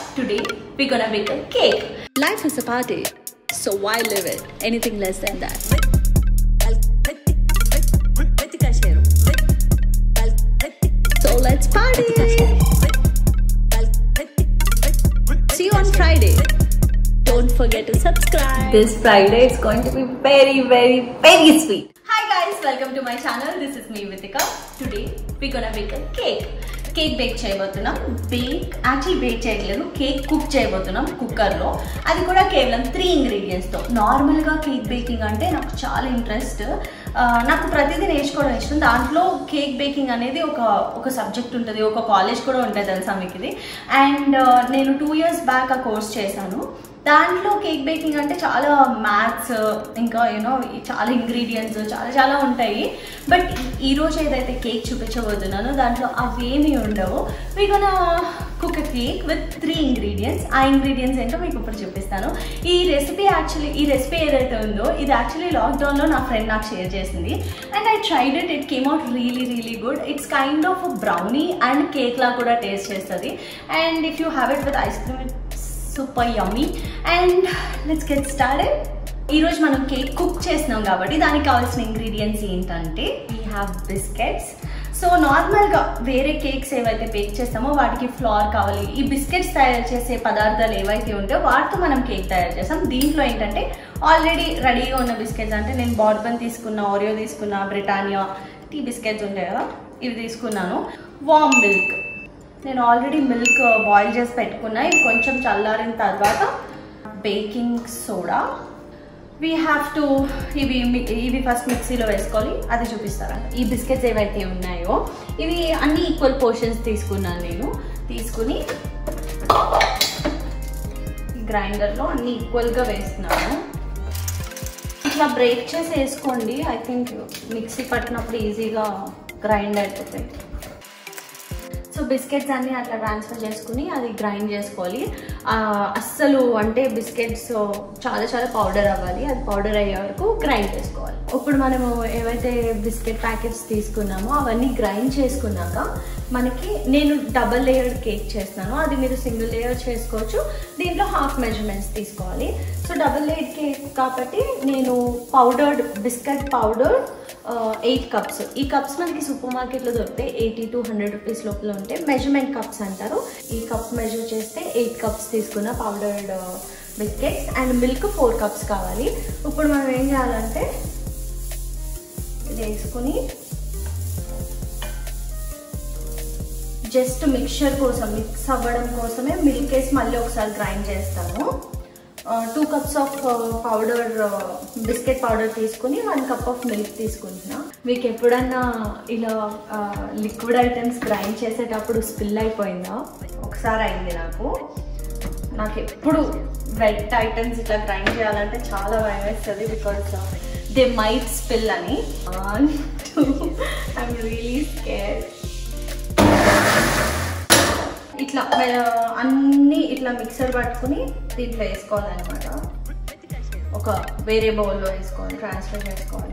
Today we're gonna make a cake. Life is a party, so why live it? Anything less than that. So let's party! See you on Friday. Don't forget to subscribe. This Friday is going to be very, very, very sweet. Hi guys, welcome to my channel. This is me Vitika. Today we're gonna make a cake. Cake bake చేయబోతున్నాం bake actually bake చేయట్లేదు cake cook చేయబోతున్నాం కుక్కర్లో అది కూడా కేవలం three ఇంగ్రీడియంట్స్తో నార్మల్గా cake baking అంటే నాకు చాలా ఇంట్రెస్ట్ నాకు ప్రతిదీ నేర్చుకోవడం ఇష్టం దాంట్లో కేక్ బేకింగ్ అనేది ఒక ఒక సబ్జెక్ట్ ఉంటుంది ఒక కాలేజ్ కూడా ఉంటుంది తెలుసా మీకు ఇది అండ్ నేను టూ ఇయర్స్ బ్యాక్ ఆ కోర్స్ చేశాను దాంట్లో కేక్ బేకింగ్ అంటే చాలా మ్యాథ్స్ ఇంకా యూనో చాలా ఇంగ్రీడియంట్స్ చాలా చాలా ఉంటాయి బట్ ఈ రోజు ఏదైతే కేక్ చూపించబోతున్నానో దాంట్లో అవేమీ ఉండవు we gonna cook cake with three ingredients ఆ ఇంగ్రీడియంట్స్ ఏంటో మీకు ఇప్పుడు చూపిస్తాను ఈ రెసిపీ యాక్చువల్లీ ఈ రెసిపీ ఏదైతే ఉందో ఇది యాక్చువల్లీ లాక్డౌన్లో నా ఫ్రెండ్ నాకు షేర్ చేసింది and I tried it it came out really really good it's kind of brownie and cake లా కూడా టేస్ట్ చేస్తుంది and if you have it with ice cream super yummy and let's get started ఈరోజు మనం cake cook చేసినాం కాబట్టి దానికి కావాల్సిన ingredients ఏంటంటే వీ హ్యావ్ బిస్కెట్స్ సో నార్మల్గా వేరే కేక్స్ ఏవైతే బేక్ చేస్తామో వాటికి ఫ్లవర్ కావాలి ఈ బిస్కెట్స్ తయారు చేసే పదార్థాలు ఏవైతే ఉంటాయో వాటితో మనం కేక్ తయారు చేస్తాం దీంట్లో ఏంటంటే ఆల్రెడీ రెడీగా ఉన్న బిస్కెట్స్ అంటే నేను బార్బన్ తీసుకున్న ఓరియో తీసుకున్న బ్రిటానియా టీ బిస్కెట్స్ ఉంటాయి కదా ఇవి తీసుకున్నాను వామ్ మిల్క్ నేను ఆల్రెడీ మిల్క్ బాయిల్ చేసి పెట్టుకున్నా ఇవి కొంచెం చల్లారిన తర్వాత baking soda we have to ఇవి ఇవి ఫస్ట్ మిక్సీలో వేసుకోవాలి అది చూపిస్తారంట ఈ బిస్కెట్స్ ఏవైతే ఉన్నాయో ఇవి అన్ని ఈక్వల్ పోర్షన్స్ తీసుకున్నాను నేను తీసుకుని గ్రైండర్లో అన్ని ఈక్వల్గా వేస్తున్నాను ఇట్లా బ్రేక్ చేసి వేసుకోండి ఐ థింక్ మిక్సీ పట్టినప్పుడు ఈజీగా గ్రైండ్ అయిపోతాయి సో బిస్కెట్స్ అన్ని అట్లా ట్రాన్స్ఫర్ చేసుకుని అది గ్రైండ్ చేసుకోవాలి అస్సలు అంటే బిస్కెట్స్ చాలా చాలా పౌడర్ అవ్వాలి అది పౌడర్ అయ్యే వరకు గ్రైండ్ చేసుకోవాలి ఇప్పుడు మనము ఏవైతే బిస్కెట్ ప్యాకెట్స్ తీసుకున్నామో అవన్నీ గ్రైండ్ చేసుకున్నాక మనకి నేను డబల్ లేయర్డ్ కేక్ చేస్తాను అది మీరు సింగిల్ లేయర్ చేసుకోవచ్చు దీంట్లో హాఫ్ మెజర్మెంట్స్ తీసుకోవాలి సో డబల్ లేయర్డ్ కేక్ కాబట్టి నేను powdered biscuit powder eight cups ఈ కప్స్ మనకి సూపర్ మార్కెట్లో దొరుకుతాయి ఎయిటీ టు హండ్రెడ్ రూపీస్ లోపల ఉంటాయి మెజర్మెంట్ కప్స్ అంటారు ఈ కప్ మెజర్ చేస్తే ఎయిట్ కప్స్ తీసుకున్న powdered biscuits and milk four cups కావాలి ఇప్పుడు మనం ఏం చేయాలంటే ఇది వేసుకుని జస్ట్ మిక్చర్ కోసం మిక్స్ అవ్వడం కోసమే మిల్క్ వేసి మళ్ళీ ఒకసారి గ్రైండ్ చేస్తాను two cups of powder biscuit powder తీసుకుని వన్ కప్ ఆఫ్ మిల్క్ తీసుకుంటున్నా మీకు ఎప్పుడన్నా ఇలా లిక్విడ్ ఐటమ్స్ గ్రైండ్ చేసేటప్పుడు స్పిల్ అయిపోయిందా ఒకసారి అయింది నాకు నాకు ఎప్పుడు వెట్ ఐటమ్స్ ఇట్లా గ్రైండ్ చేయాలంటే చాలా భయం వేస్తుంది బికాస్ దే మైట్ స్పిల్ అని ఐమ్ రియలీ స్కేర్ ఇట్లా అన్నీ ఇట్లా మిక్సర్ పట్టుకుని దీంట్లో వేసుకోవాలన్నమాట ఒక వేరే బౌల్లో వేసుకోవాలి ట్రాన్స్ఫర్ చేసుకోవాలి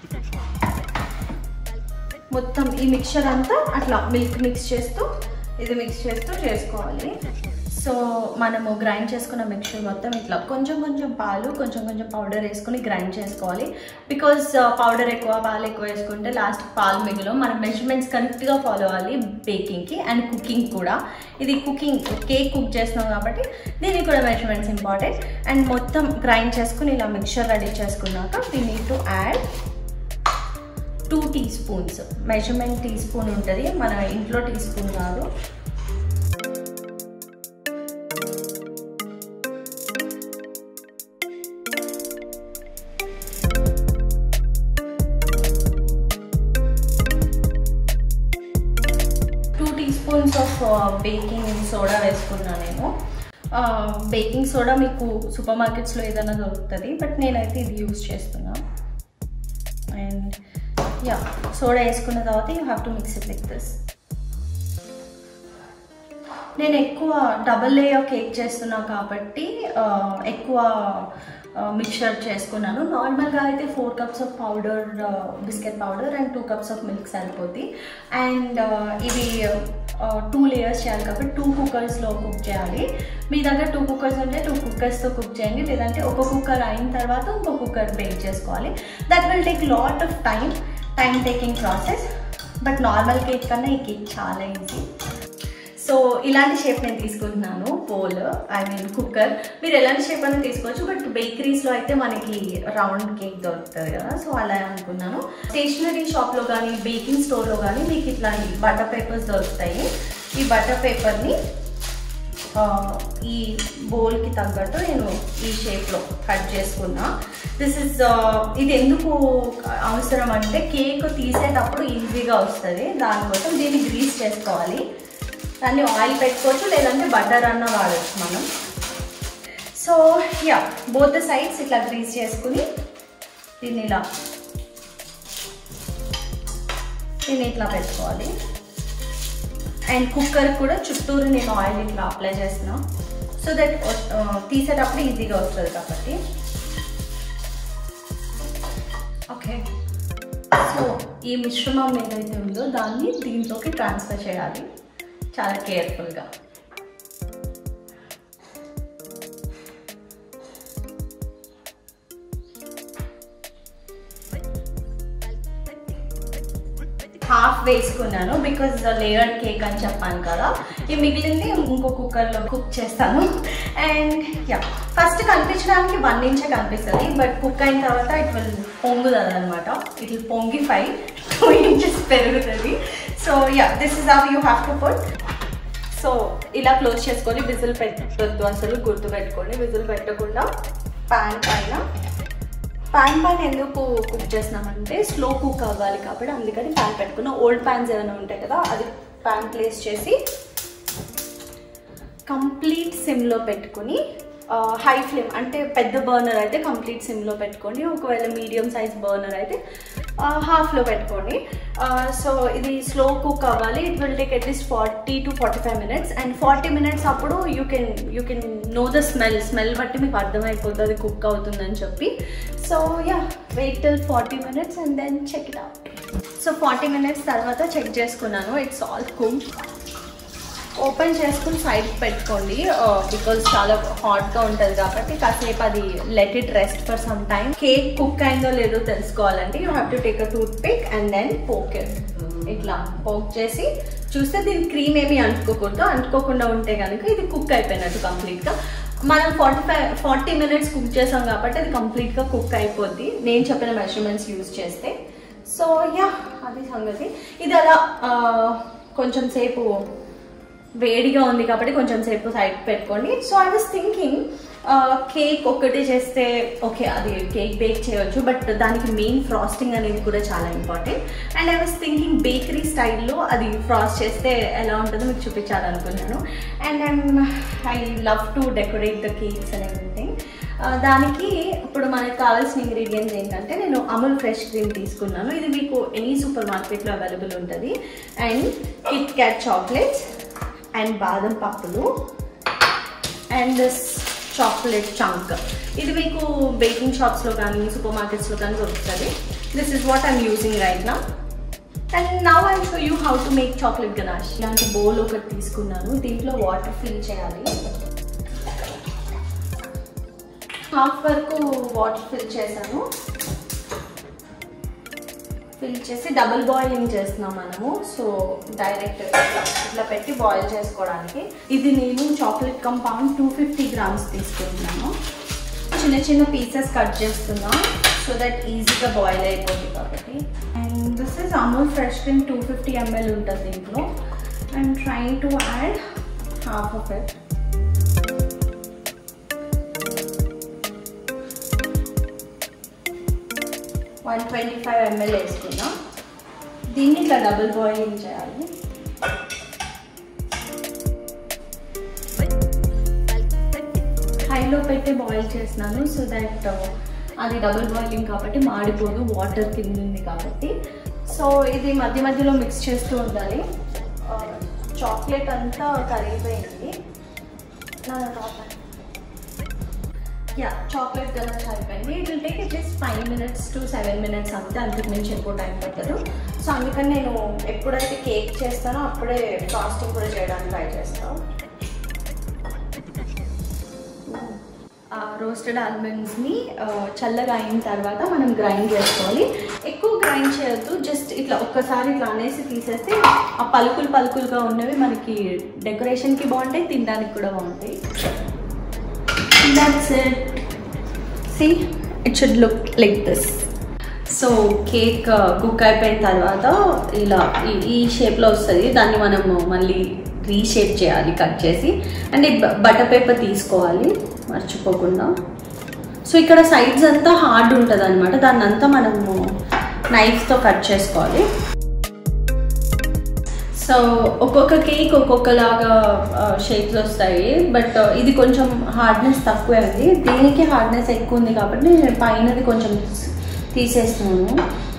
మొత్తం ఈ మిక్చర్ అంతా అట్లా మిల్క్ మిక్స్ చేస్తూ ఇది మిక్స్ చేస్తూ చేసుకోవాలి సో మనము గ్రైండ్ చేసుకున్న మిక్చర్ మొత్తం ఇట్లా కొంచెం కొంచెం పాలు కొంచెం కొంచెం పౌడర్ వేసుకుని గ్రైండ్ చేసుకోవాలి బికాజ్ పౌడర్ ఎక్కువ పాలు ఎక్కువ వేసుకుంటే లాస్ట్ పాలు మిగిలి మనం మెజర్మెంట్స్ కరెక్ట్గా ఫాలో అవ్వాలి బేకింగ్కి అండ్ కుకింగ్ కూడా ఇది కుకింగ్ కేక్ కుక్ చేస్తున్నాం కాబట్టి దీనికి కూడా మెజర్మెంట్స్ ఇంపార్టెంట్ అండ్ మొత్తం గ్రైండ్ చేసుకుని ఇలా మిక్చర్ రెడీ చేసుకున్నాక we need to add two teaspoons measurement teaspoon ఉంటుంది మన ఇంట్లో టీ స్పూన్ కాదు two teaspoons of baking soda వేసుకున్నాను నేను బేకింగ్ సోడా మీకు సూపర్ మార్కెట్స్లో ఏదైనా దొరుకుతుంది బట్ నేనైతే ఇది యూస్ చేస్తున్నా అండ్ యా సోడా వేసుకున్న తర్వాత you have to mix it like this నేను ఎక్కువ డబల్ లేయర్ కేక్ చేస్తున్నా కాబట్టి ఎక్కువ మిక్చర్ చేసుకున్నాను నార్మల్గా అయితే four cups of powder biscuit powder and two cups of milk సరిపోద్ది అండ్ ఇవి టూ లేయర్స్ చేయాలి కాబట్టి టూ కుక్కర్స్లో కుక్ చేయాలి మీ దగ్గర టూ కుక్కర్స్ ఉంటే టూ కుక్కర్స్తో కుక్ చేయండి లేదంటే ఒక కుక్కర్ అయిన తర్వాత ఇంకో కుక్కర్ బేక్ చేసుకోవాలి that will take lot of time time taking process but normal cake కన్నా ఈ కేక్ చాలా ఈజీ సో ఇలాంటి షేప్ నేను తీసుకుంటున్నాను పోల్ ఐ మీన్ కుక్కర్ మీరు ఎలాంటి షేప్ అయినా తీసుకోవచ్చు బట్ బేకరీస్లో అయితే మనకి రౌండ్ కేక్ దొరుకుతుంది కదా సో అలా అనుకున్నాను స్టేషనరీ షాప్లో కానీ బేకింగ్ స్టోర్లో కానీ మీకు ఇట్లాంటి బటర్ పేపర్స్ దొరుకుతాయి ఈ బటర్ పేపర్ని ఈ బౌల్కి తగ్గట్టు నేను ఈ షేప్లో కట్ చేసుకున్నా దిస్ ఇస్ ఇది ఎందుకు అవసరం అంటే కేక్ తీసేటప్పుడు ఈజీగా వస్తుంది దానికోసం దీన్ని గ్రీస్ చేసుకోవాలి దాన్ని ఆయిల్ పెట్టుకోవచ్చు లేదంటే బటర్ అన్న వాడచ్చు మనం so yeah both the sides ఇట్లా గ్రీస్ చేసుకుని దీన్ని ఇలా దీన్ని ఇట్లా పెట్టుకోవాలి అండ్ కుక్కర్ కూడా చుట్టూరు నేను ఆయిల్ ఇట్లా అప్లై చేస్తున్నా సో దట్ తీసేటప్పుడు ఈజీగా వస్తుంది కాబట్టి ఓకే సో ఈ మిశ్రమం ఏదైతే ఉందో దాన్ని దీంట్లోకి ట్రాన్స్ఫర్ చేయాలి చాలా కేర్ఫుల్గా హాఫ్ వేసుకున్నాను బికాజ్ లేయర్డ్ కేక్ అని చెప్పాను కదా ఈ మిగిలింది ఇంకో కుక్కర్లో కుక్ చేస్తాను అండ్ యా ఫస్ట్ కనిపించడానికి వన్ ఇంచే కనిపిస్తుంది బట్ కుక్ అయిన తర్వాత ఇట్ విల్ పొంగుతుంది అనమాట ఇట్ విల్ పొంగి ఫైవ్ టూ ఇంచెస్ పెరుగుతుంది so yeah this is how you have to put so ఇలా క్లోజ్ చేసుకొని విజిల్ పెట్టద్దు అసలు గుర్తు పెట్టుకోండి విజిల్ పెట్టకుండా ప్యాన్ పైన ప్యాన్ పైన ఎందుకు కుక్ చేస్తున్నామంటే స్లో కుక్ అవ్వాలి కాబట్టి అందుకని ప్యాన్ పెట్టుకున్న ఓల్డ్ ప్యాన్స్ ఏమైనా ఉంటాయి కదా అది ప్యాన్ ప్లేస్ చేసి కంప్లీట్ సిమ్లో పెట్టుకుని హై ఫ్లేమ్ అంటే పెద్ద బర్నర్ అయితే కంప్లీట్ సిమ్లో పెట్టుకోండి ఒకవేళ మీడియం సైజ్ బర్నర్ అయితే హాఫ్లో పెట్టుకోండి సో ఇది స్లో కుక్ అవ్వాలి it will take at least forty to forty five minutes and forty minutes అప్పుడు you can you can know the smell smell బట్టి మీకు అర్థమైపోతుంది కుక్ అవుతుందని చెప్పి so yeah wait till forty minutes and then check it out so forty minutes తర్వాత check చేసుకున్నాను it's all cook open చేసుకుని side పెట్టుకోండి బికాజ్ చాలా హాట్గా ఉంటుంది కాబట్టి కాసేపు అది let it rest for some time cake cook అయిందో లేదో తెలుసుకోవాలంటే you have to take a toothpick and then poke it ఇట్లా పోక్ చేసి చూస్తే దీని క్రీమ్ ఏమీ అంటుకోకూడదు అంటుకోకుండా ఉంటే కనుక ఇది కుక్ అయిపోయినట్టు కంప్లీట్గా మనం forty five forty minutes cook చేసాం కాబట్టి అది కంప్లీట్గా కుక్ అయిపోద్ది నేను చెప్పిన మెజర్మెంట్స్ యూజ్ చేస్తే సో యా అది సంగతి ఇది అలా కొంచెం సేపు వేడిగా ఉంది కాబట్టి కొంచెం సేపు సైడ్ పెట్టుకోండి so I was thinking cake ఒక్కటే చేస్తే ఓకే అది కేక్ బేక్ చేయొచ్చు బట్ దానికి మెయిన్ ఫ్రాస్టింగ్ అనేది కూడా చాలా important and I was thinking bakery స్టైల్లో అది ఫ్రాస్ట్ చేస్తే ఎలా ఉంటుందో మీకు చూపించాలనుకున్నాను and I'm I love to decorate the cakes and everything దానికి ఇప్పుడు మనకు కావాల్సిన ఇంగ్రీడియంట్స్ ఏంటంటే నేను అమూల్ ఫ్రెష్ క్రీమ్ తీసుకున్నాను ఇది మీకు ఎనీ సూపర్ మార్కెట్లో అవైలబుల్ ఉంటుంది and KitKat chocolates and బాదం పప్పులు అండ్ దిస్ చాక్లెట్ చంక్ ఇది మీకు బేకింగ్ షాప్స్లో కానీ సూపర్ మార్కెట్స్లో కానీ దొరుకుతుంది this is what I'm using right నా and now I show you how to make chocolate ganache ఇలాంటి బౌల్ ఒకటి తీసుకున్నాను దీంట్లో వాటర్ ఫిల్ చేయాలి హాఫ్ వరకు వాటర్ ఫిల్ చేశాను ఫిల్ చేసి డబుల్ బాయిలింగ్ చేస్తున్నాం మనము సో డైరెక్ట్ ఇట్లా పెట్టి బాయిల్ చేసుకోవడానికి ఇది నేను chocolate compound two fifty grams తీసుకుంటున్నాను చిన్న చిన్న పీసెస్ కట్ చేస్తున్నా సో దట్ ఈజీగా బాయిల్ అయిపోతుంది కాబట్టి and this is Amul fresh cream two fifty ML ఉంటుంది దీంట్లో and trying to add half of it one twenty five ML వేసుకున్నా దీన్ని ఇట్లా డబుల్ బాయిలింగ్ చేయాలి హైలో పెట్టి బాయిల్ చేసినాను సో దట్ అది డబుల్ బాయిలింగ్ కాబట్టి మాడిపోదు వాటర్ కింద ఉంది కాబట్టి సో ఇది మధ్య మధ్యలో మిక్స్ చేస్తూ ఉండాలి చాక్లెట్ అంతా కరిగిపోయింది నా టాప్ యా చాక్లెట్ గనాష్ అయిపోయింది it will take at least five minutes to seven minutes అంతే అంతకు మించి ఎక్కువ టైం పట్టదు సో అందుకని నేను ఎప్పుడైతే కేక్ చేస్తానో అప్పుడే ఫ్రాస్టింగ్ కూడా చేయడానికి ట్రై చేస్తాను రోస్టెడ్ ఆల్మండ్స్ని చల్లగా అయిన తర్వాత మనం గ్రైండ్ చేసుకోవాలి ఎక్కువ గ్రైండ్ చేయొద్దు జస్ట్ ఇట్లా ఒక్కసారి ఇట్లా అనేసి తీసేస్తే ఆ పలుకులు పలుకులుగా ఉన్నవి మనకి డెకరేషన్కి బాగుంటాయి తినడానికి కూడా బాగుంటాయి that's it see it should look like this so cake cook అయిపోయిన తర్వాత ఇలా ఈ- ఈ షేప్లో వస్తుంది దాన్ని మనము మళ్ళీ రీషేప్ చేయాలి కట్ చేసి అండ్ బటర్ పేపర్ తీసుకోవాలి మర్చిపోకుండా సో ఇక్కడ సైడ్స్ అంతా హార్డ్ ఉంటుంది అనమాట దాన్ని అంతా మనము నైఫ్తో కట్ చేసుకోవాలి సో ఒక్కొక్క కేక్ ఒక్కొక్కలాగా షేప్స్ వస్తాయి బట్ ఇది కొంచెం హార్డ్నెస్ తక్కువే ఉంది దీనికి హార్డ్నెస్ ఎక్కువ ఉంది కాబట్టి నేను పైనది కొంచెం తీసేస్తున్నాను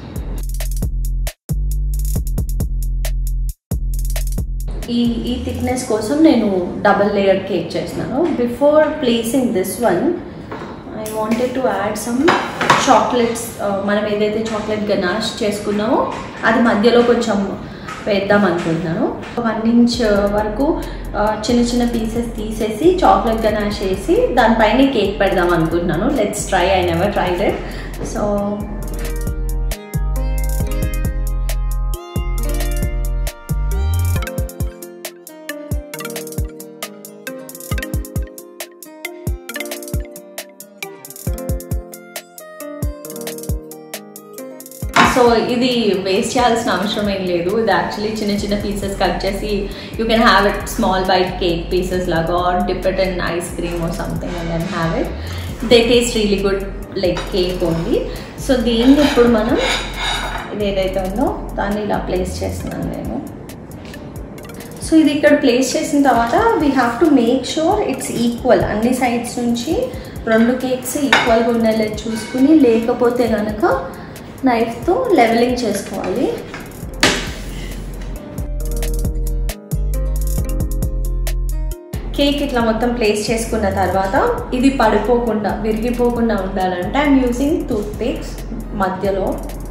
ఈ ఈ థిక్నెస్ కోసం నేను డబల్ లేయర్ కేక్ చేస్తున్నాను before placing this one I wanted to add some chocolates మనం ఏదైతే చాక్లెట్ గనాష్ చేసుకున్నామో అది మధ్యలో కొంచెం వేద్దాం అనుకుంటున్నాను వన్ ఇంచ్ వరకు ఆ, చిన్న చిన్న పీసెస్ తీసేసి చాక్లెట్ గనాష్ వేసి దానిపైన కేక్ పెడదాం అనుకుంటున్నాను let's try I never tried it so so ఇది వేస్ట్ చేయాల్సిన అవసరం ఏం లేదు ఇది యాక్చువల్లీ చిన్న చిన్న పీసెస్ కట్ చేసి you can have it small bite cake pieces లాగా or dip it in ice cream or something and then have it they taste really good like cake only so దీన్ని ఇప్పుడు మనం ఇది ఏదైతే ఉందో దాన్ని ఇలా ప్లేస్ చేస్తున్నాను నేను సో ఇది ఇక్కడ ప్లేస్ చేసిన తర్వాత we have to make sure it's equal అన్ని సైడ్స్ నుంచి రెండు కేక్స్ ఈక్వల్గా ఉండేలా చూసుకుని లేకపోతే కనుక నైఫ్తో లెవెలింగ్ చేసుకోవాలి కేక్ ఇట్లా మొత్తం ప్లేస్ చేసుకున్న తర్వాత ఇది పడిపోకుండా విరిగిపోకుండా ఉండాలంటే ఐమ్ యూజింగ్ టూత్ పిక్స్ మధ్యలో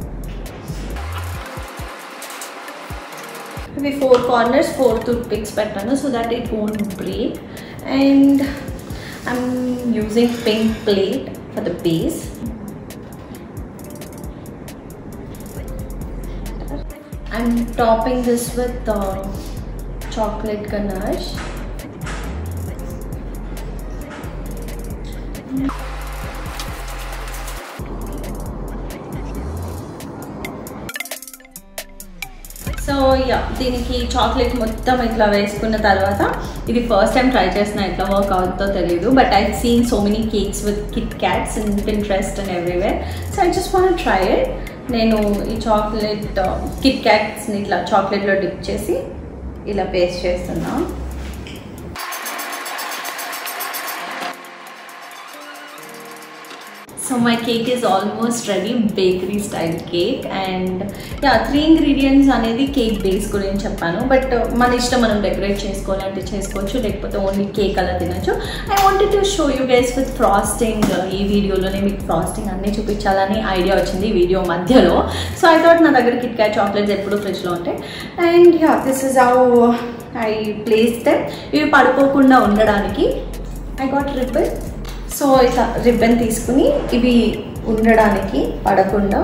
ఇవి four corners four toothpicks పెట్టాను so that it won't break and I'm using pink plate for the base I'm topping this with uh, chocolate ganache. So yeah దీనికి chocolate మొత్తం ఇట్లా వేసుకున్న తర్వాత ఇది first time try చేసిన ఎట్లా work అవుతుందో తెలియదు but I seen so many cakes with KitKats in Pinterest and everywhere so I just want try it నేను ఈ చాక్లెట్ కిట్ క్యాట్స్ని ఇట్లా చాక్లెట్లో డిప్ చేసి ఇలా పేస్ట్ చేస్తున్నా so my cake is almost ready bakery style cake and yeah three ingredients అనేది cake base గురించి చెప్పాను but మన ఇష్టం మనం డెకరేట్ చేసుకోవాలంటే చేసుకోవచ్చు లేకపోతే ఓన్లీ కేక్ అలా తినచ్చు I wanted to show you guys with frosting ఈ వీడియోలోనే మీకు ఫ్రాస్టింగ్ అన్నీ చూపించాలని ఐడియా వచ్చింది ఈ వీడియో మధ్యలో సో ఐ థాట్ నా దగ్గర కిట్ క్యాట్ చాక్లెట్స్ ఎప్పుడు ఫ్రిడ్జ్లో ఉంటాయి and yeah this is how I place them ఇవి పడిపోకుండా ఉండడానికి ఐ గాట్ రిబ్బన్ సో ఇట్లా రిబ్బన్ తీసుకుని ఇవి ఉండడానికి పడకుండా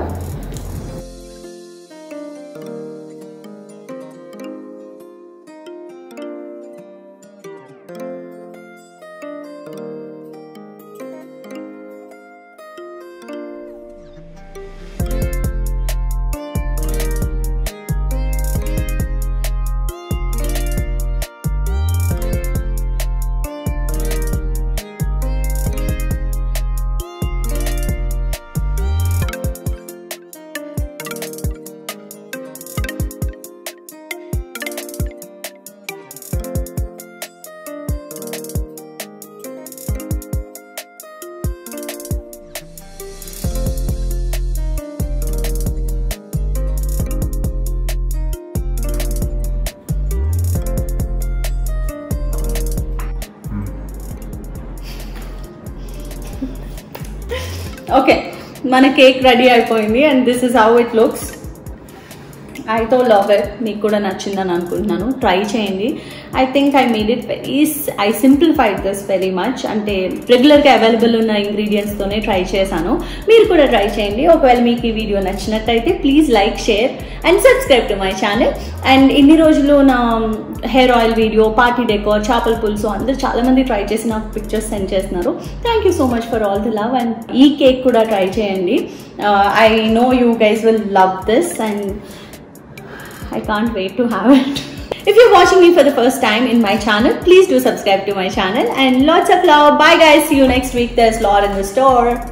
ఓకే మన కేక్ రెడీ అయిపోయింది and this is how it looks I too love it మీకు కూడా నచ్చిందని అనుకుంటున్నాను ట్రై చేయండి I think I made it very I simplified this very much అంటే రెగ్యులర్గా అవైలబుల్ ఉన్న ఇంగ్రీడియంట్స్తోనే ట్రై చేశాను మీరు కూడా ట్రై చేయండి ఒకవేళ మీకు ఈ వీడియో నచ్చినట్టయితే please like share and subscribe to my channel and ఇన్ని రోజులు నా hair oil video party decor చేపల పులుసు అందరూ చాలా మంది ట్రై చేసి నాకు పిక్చర్స్ సెండ్ చేస్తున్నారు thank you so much for all the love and ఈ కేక్ కూడా ట్రై చేయండి I know you guys will love this and I can't wait to have it. If you're watching me for the first time in my channel, please do subscribe to my channel and lots of love. Bye guys. See you next week. There's lot in the store.